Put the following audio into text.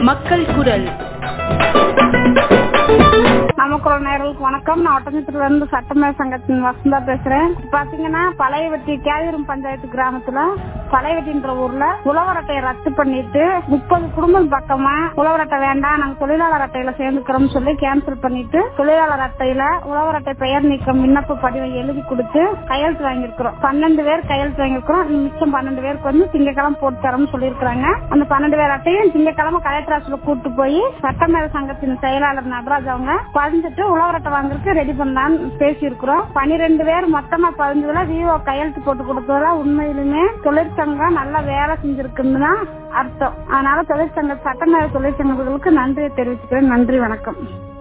மக்கள் குரல் நமக்குள்ள நேர்களுக்கு வணக்கம் நான் ஒட்டஞ்சத்துல இருந்து சட்டமேல சங்கத்தின் வசந்தா பேசுறேன் பாத்தீங்கன்னா பழையவட்டி கேவிரும் பஞ்சாயத்து கிராமத்துல பழையவட்டின்ற ஊர்ல உழவர் அட்டையை ரத்து பண்ணிட்டு முப்பது குடும்பம் பக்கமா உழவர் அட்டை வேண்டாம் நாங்க தொழிலாளர் அட்டையில சேர்ந்துக்கிறோம்னு சொல்லி கேன்சல் பண்ணிட்டு தொழிலாளர் அட்டையில உழவர் அட்டை பெயர் நீக்கம் விண்ணப்ப படிவம் எழுதி கொடுத்து கையெழுத்து வாங்கியிருக்கிறோம் பன்னெண்டு பேர் கையெழுத்து வாங்கியிருக்கிறோம் மிச்சம் பன்னெண்டு பேருக்கு வந்து திங்கக்கிழமை போட்டு தரோம்னு சொல்லியிருக்கிறாங்க அந்த பன்னெண்டு பேர் அட்டையும் திங்கக்கிழமை கலெக்டர் ஆஃபீஸ்ல கூட்டு போய் சட்டமேல சங்கத்தின் செயலாளர் நடராஜ் அவங்க பதிஞ்சிட்டு உழவர் அட்டை வாங்குறதுக்கு ரெடி பண்ணலாம்னு பேசியிருக்கிறோம் பனிரெண்டு பேர் மொத்தமா பதினஞ்சுல விவோ கையெழுத்து போட்டு கொடுத்ததுல உண்மையிலுமே தொழிற்சங்கம் நல்லா வேலை செஞ்சிருக்குன்னு தான் அர்த்தம் அதனால தொழிற்சங்க சட்டமேல தொழிற்சங்கங்களுக்கு நன்றியை தெரிவிச்சுக்கிறேன் நன்றி வணக்கம்